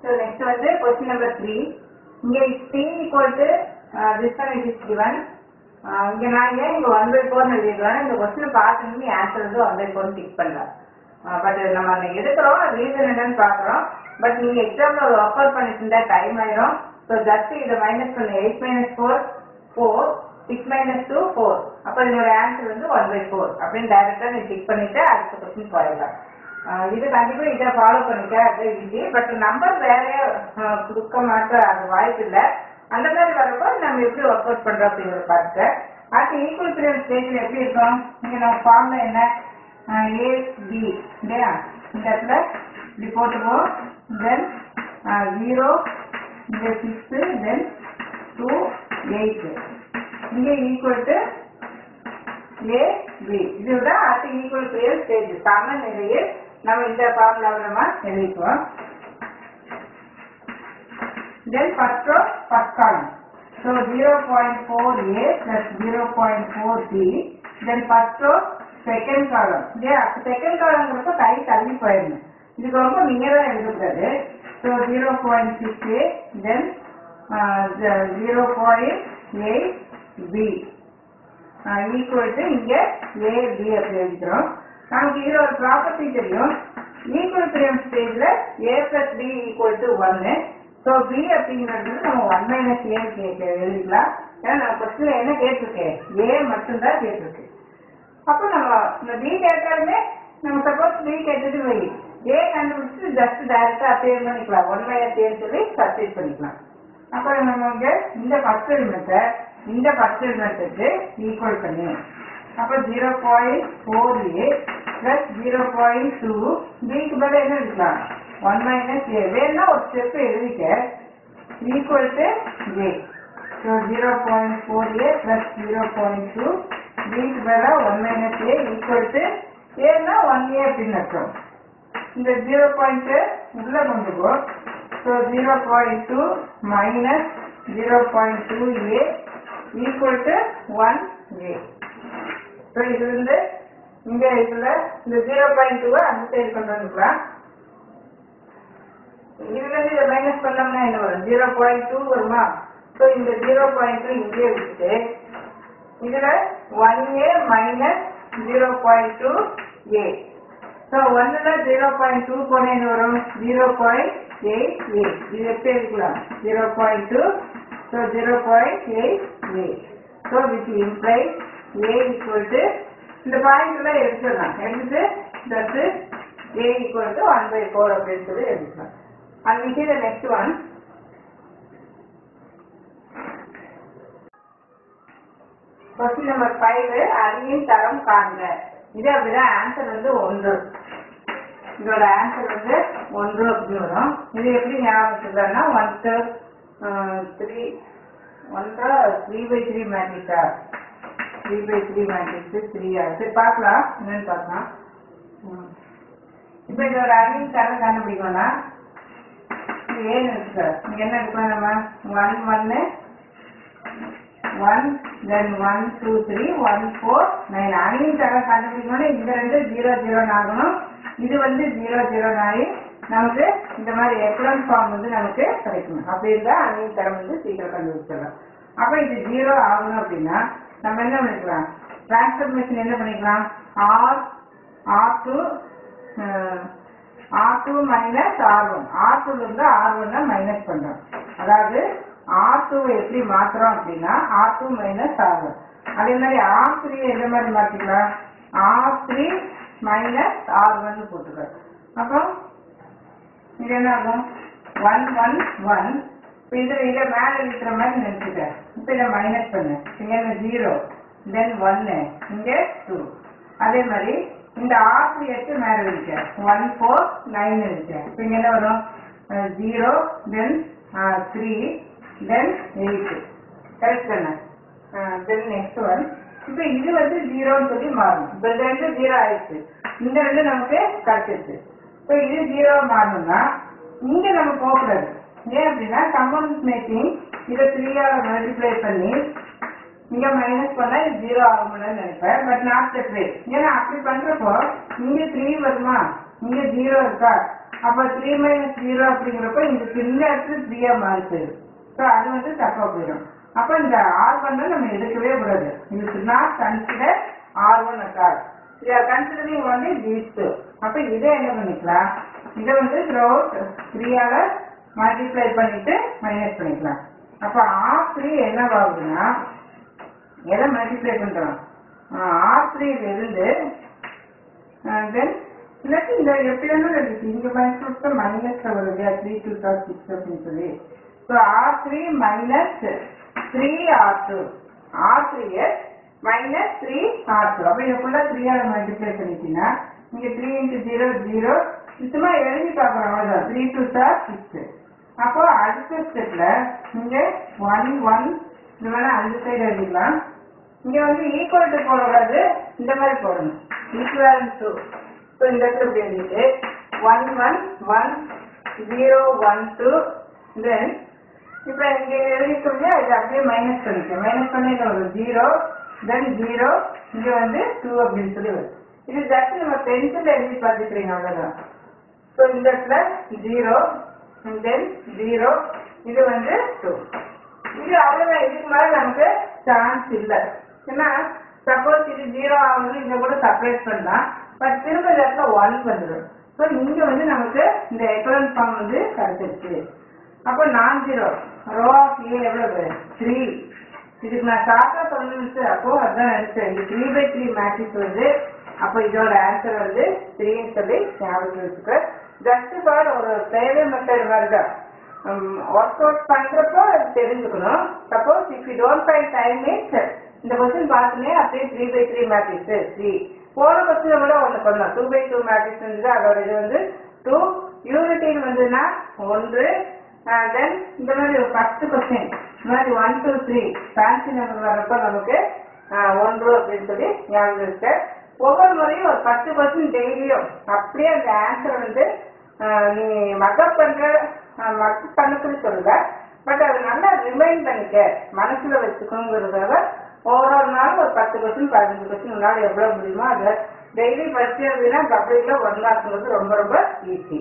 So next வந்து question number three இங்க T equal to this one it is given இங்க நான் ஏன் இங்க ஒன் பை ஃபோர்னு எழுதிடுவேன் இந்த கொஸ்டின் பார்த்துட்டு ஆன்சர் வந்து ஒன் பை ஃபோர் டிக் பண்ணல பட் நம்ம அங்க எடுக்கிறோம் ரீசன் என்னன்னு பார்க்குறோம் பட் நீங்க எக்ஸாம்ல ஒரு ஒர்க் அவுட் பண்ணிட்டு இருந்தா டைம் ஆயிரும் ஸோ ஜஸ்ட் இதை மைனஸ் பண்ணு eight minus four four six minus two four அப்போ இதோட ஆன்சர் வந்து ஒன் பை ஃபோர் அப்படின்னு டைரக்டா நீ டிக் பண்ணிட்டு அடுத்த கொஸ்டின் போயிடலாம் ஆஹ் இது கண்டிப்பா இதை ஃபாலோ பண்ணிக்க அது ஈஸி பட் நம்பர் வேற ஆஹ் கொடுக்க மாட்ட அது வாய்ப்பு இல்லை அந்த மாதிரி வரப்போ நம்ம எப்படி ஒர்க் அவுட் பண்றோம் அப்படிங்கிறத பார்த்துக்க அடுத்து ஈக்குவல் பீரியட் ஸ்டேஜ்ல எப்படி இருக்கும் இங்க நம்ம ஃபார்ம்ல என்ன ஏ பி இல்லையா இந்த இடத்துல இப்படி போட்டுக்குவோம் தென் ஜீரோ இங்க சிக்ஸ் தென் டூ எயிட் இங்க ஈக்குவல் டு ஏ பி இதுதான் அடுத்து ஈக்குவல் பீரியட் ஸ்டேஜ் சம நிலையில் நம்ம இந்த ஃபார்முலாவை நம்ம எழுதிக்குவோம் then first row first column so 0.4a plus 0.4b then first row second column இல்லையா second column கை தள்ளி போயிடணும் இதுக்கு ரொம்ப நியரா எழுதக்கூடாது so 0.6a then uh, the 0.8b equal to இங்க ஏ பி அப்படி எழுதிக்கிறோம் நமக்கு இதுல ஒரு ப்ராப்பர்ட்டி தெரியும் ஈக்குவல் பிரியம் ஸ்டேஜ்ல A plus B equal to ஒன்னு ஸோ பி அப்படிங்கிறது நம்ம ஒன் மைனஸ் ஏ எழுதிக்கலாம் ஏன்னா நம்ம கொஸ்டின்ல என்ன கேட்டிருக்கு ஏ மட்டும்தான் கேட்டிருக்கு அப்போ நம்ம இந்த பி கேட்டாலுமே நம்ம சப்போஸ் பி கேட்டது வை ஏ கண்டுபிடிச்சு ஜஸ்ட் டைரக்டா அப்பியர் பண்ணிக்கலாம் ஒன் மைனஸ் ஏன்னு சொல்லி சப்ஸ்டிட் பண்ணிக்கலாம் அப்போ நம்ம இங்க இந்த ஃபர்ஸ்ட் எலிமெண்ட்டை இந்த ஃபர்ஸ்ட் எலிமெண்ட்டுக்கு ஈக்குவல் பண்ணி அப்போ zero point four A plus zero point two பிக்கு பதில் என்ன எடுக்கலாம் ஒன் மைனஸ் ஏ வேணும்னா ஒரு ஸ்டெப் எழுதிக்க equal to A so zero point four A plus zero point two பிக்கு பதிலாக one minus A equal to ஏன்னா ஒன் ஏ அப்படின்னு அர்த்தம் இந்த ஜீரோ பாயிண்ட் உள்ள கொண்டுக்கோ so zero point two minus zero point two A equal to one A so இது வந்து இங்க இதுல இந்த ஜீரோ பாயிண்ட் டூவை அந்த சைடு கொண்டு வந்துக்கலாம் இதுல இருந்து இதை மைனஸ் பண்ணோம்னா என்ன வரும் ஜீரோ பாயிண்ட் டூ வருமா ஸோ இந்த ஜீரோ பாயிண்ட் டூ இங்கே வச்சுட்டு இதுல one A minus zero point two A so ஒன்னுல ஜீரோ பாயிண்ட் டூ போன என்ன வரும் ஜீரோ பாயிண்ட் எயிட் ஏ இது எப்படி எடுக்கலாம் zero point two so zero point eight A so which imply A equal to இந்த பாயிண்ட் எல்லாம் எடுத்துடலாம் எடுத்துட்டு that A equal to one by four அப்படின்னு சொல்லி எடுத்துக்கலாம் and we see the next one question number five அணியின் தரம் காண்க இது அப்படிதான் ஆன்சர் வந்து ஒன்று இதோட ஆன்சர் வந்து ஒன்று அப்படின்னு வரும் இது எப்படி ஞாபகம் வச்சுக்கலாம்னா ஒன் த்ரீ ஒன்றா த்ரீ பை த்ரீ மேட்ரிக்ஸா த்ரீ பை த்ரீ மேட்ரிக்ஸ் த்ரீயா சரி பார்க்கலாம் என்னன்னு பார்க்கலாம் ம். இப்போ இதோட அணியின் தரம் கண்டுபிடிக்கணும்னா இது ஏன்னு இருக்கு இங்க என்ன எடுக்கலாம் நம்ம ஒன் ஒன்னு one then one two three one four nine அணியின் தரம் கண்டுபிடிக்கணும்னா இந்த ரெண்டு ஜீரோ ஜீரோ ஆகணும் இது வந்து ஜீரோ ஜீரோ ஆகி நமக்கு இந்த மாதிரி எக்லன் ஃபார்ம் வந்து நமக்கு கிடைக்கணும் அப்படி இருந்தா அணியின் தரம் வந்து சீக்கிரம் கண்டுபிடிச்சிடலாம் அப்ப இது ஜீரோ ஆகணும் அப்படின்னா நம்ம என்ன பண்ணிக்கலாம் டிரான்ஸ்ஃபர்மேஷன் என்ன பண்ணிக்கலாம் R R two R two minus R one R டூல இருந்து ஆர் ஒன்னை மைனஸ் பண்றோம் அதாவது ஆர் டூ எப்படி மாத்துறோம் அப்படின்னா R two minus R one அதே மாதிரி ஆர் த்ரீ எந்த மாதிரி மாத்திக்கலாம் R three minus R one போட்டுக்கலாம் அப்போ இது என்ன ஆகும் ஒன் ஒன் ஒன் இப்போ இது இதை மேலே இருக்கிற மாதிரி நினைச்சுக்க இப்போ இதை மைனஸ் பண்ணு இங்கே என்ன ஜீரோ தென் ஒன்னு இங்கே டூ அதே மாதிரி இந்த ஆறு எட்டு மேலே இருக்கு ஒன் ஃபோர் நைன் இருக்கு இப்போ இங்கே என்ன வரும் zero then three then eight correct தானே தென் நெக்ஸ்ட் ஒன் இப்போ இது வந்து ஜீரோன்னு சொல்லி மாறும் இப்போ இந்த ரெண்டு ஜீரோ ஆயிடுச்சு இந்த ரெண்டு நமக்கு கிடைச்சிருச்சு இப்போ இது ஜீரோ மாறணும்னா இங்க நம்ம போகக்கூடாது ஏன் அப்படின்னா கம்பவுண்ட் மேக்கிங் இதை த்ரீயால மல்டிப்ளை பண்ணி இங்க மைனஸ் பண்ணா இது ஜீரோ ஆகும்னு நினைப்பேன் பட் நாட் தட் வே ஏன்னா அப்படி பண்றப்போ இங்க த்ரீ வருமா இங்க ஜீரோ இருக்கா அப்ப த்ரீ மைனஸ் ஜீரோ அப்படிங்கிறப்ப இந்த சின்ன இடத்துல த்ரீயா மாறி போயிடும் ஸோ அது வந்து தப்பா போயிடும் அப்ப இந்த ஆர் ஒன்னை நம்ம எடுக்கவே கூடாது இது நாட் கன்சிடர் ஆர் ஒன் அக்கால் கன்சிடரிங் வந்து தீஸ் டூ அப்ப இதை என்ன பண்ணிக்கலாம் இதை வந்து த்ரூஅவுட் த்ரீயால மல்டிப்ளை பண்ணிட்டு மைனஸ் பண்ணிக்கலாம் அப்ப ஆர் த்ரீ என்னவாகுதுன்னா எதை மல்டிப்ளை பண்றோம் ஆர் த்ரீல இருந்து தென் இல்லாட்டி இந்த எப்படி வேணாலும் இருக்கு இங்க மைனஸ் மைனஸ் வருது த்ரீ டூ டாட் சிக்ஸ் அப்படின்னு சொல்லி so R three minus three R two R three minus three R two அப்போ இதை ஃபுல்லாக த்ரீயால் மல்டிப்ளை பண்ணிட்டீங்கன்னா இங்கே த்ரீ இன்ட்டு ஜீரோ ஜீரோ சுத்தமா எழுதி பார்க்குறோம் அவ்வளோதான் த்ரீ டூ டாட் சிக்ஸ் அப்போ அடுத்த ஸ்டெப்ல இங்க ஒன் ஒன் இந்த மாதிரி அந்த சைடு எழுதிக்கலாம் இங்க வந்து ஈக்குவல் டு போடக்கூடாது இந்த மாதிரி போடணும் ஈக்குவல் டு ஸோ இந்த இடத்துல இப்படி எழுதிட்டு one one one zero one two then இப்போ இங்க எழுதிட்டோம் இல்லையா இது அப்படியே மைனஸ் பண்ணிக்க மைனஸ் பண்ணி இங்க ஒரு ஜீரோ தென் ஜீரோ இங்க வந்து டூ அப்படின்னு சொல்லி வரும் இது ஜஸ்ட் நம்ம பென்சில் எழுதி பார்த்துக்கிறீங்க அவ்வளவுதான் ஸோ இந்த இடத்துல ஜீரோ தென் ஜீரோ இது வந்து டூ இது அவ்வளவுதான் இதுக்கு மேல நமக்கு சான்ஸ் இல்லை ஏன்னா சப்போஸ் இது ஜீரோ ஆகணும் இங்க கூட செப்பரேட் பண்ணலாம் பட் திரும்ப இந்த இடத்துல ஒன் வந்துடும் ஸோ இங்க வந்து நமக்கு இந்த எக்கலன் ஃபார்ம் வந்து கிடைச்சிருச்சு அப்போ நான் ஜீரோ ரோ ஆஃப் ஏ எவ்வளவு த்ரீ இதுக்கு நான் ஷார்ட்டா சொல்லணும்னு அப்போ அதான் நினைச்சேன் இது த்ரீ பை த்ரீ மேட்ரிக்ஸ் வந்து அப்போ இதோட ஆன்சர் வந்து த்ரீன்னு சொல்லி ஞாபகம் வச்சுக்க ஜஸ்ட் ஃபார் ஒரு தேவை மெத்தட் மாதிரி தான் ஒர்க் அவுட் பண்றப்போ அது தெரிஞ்சுக்கணும் suppose if you don't find time means இந்த கொஸ்டின் பார்த்துனே அப்படியே three by three matrix three போன கொஸ்டின் கூட ஒன்று பண்ணலாம் டூ பை டூ மேட்ரிக்ஸ் இருந்தது அதோட இது வந்து டூ யூனிட்டின்னு வந்ததுன்னா ஒன்று தென் இந்த மாதிரி ஒரு ஃபர்ஸ்ட் கொஸ்டின் இந்த மாதிரி one two three fancy number வரப்போ நமக்கு ஆஹ், ஒன்று அப்படின்னு சொல்லி ஞாபகம் இருக்கு ஒவ்வொரு முறையும் ஒரு பத்து கொஸ்டின் டெய்லியும் அப்படியே அந்த ஆன்சர் வந்து ஆஹ், நீ மக்கப் பண்ற மக்கப் பண்ண சொல்லி சொல்லல பட் அது நல்லா ரிமைண்ட் பண்ணிக்க மனசுல வச்சுக்கணுங்கிறதுக்காக ஒவ்வொரு நாளும் ஒரு பத்து கொஸ்டின் பதினஞ்சு கொஸ்டின் உன்னால எவ்வளவு முடியுமோ அதை டெய்லி படிச்சு அப்படின்னா பப்ளிக்ல ஒன் மார்க்ங்கிறது ரொம்ப ரொம்ப ஈஸி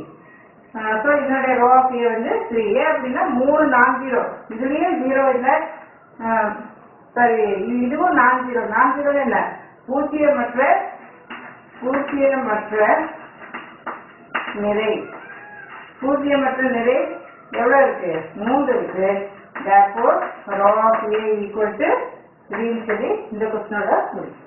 ஸோ இதனுடைய ரோ ஆஃப் ஏ வந்து த்ரீ ஏ அப்படின்னா மூணு நான் ஜீரோ இதுலயும் ஜீரோ இல்லை சரி இதுவும் நான் ஜீரோ நான் ஜீரோ என்ன பூஜ்ஜியமற்ற பூஜ்ஜியமற்ற நிறை பூஜ்ஜியமற்ற நிறை எவ்வளவு இருக்கு மூன்று இருக்கு therefore row of A equal to த்ரீன்னு சொல்லி இந்த கொஸ்டினோட முடியும்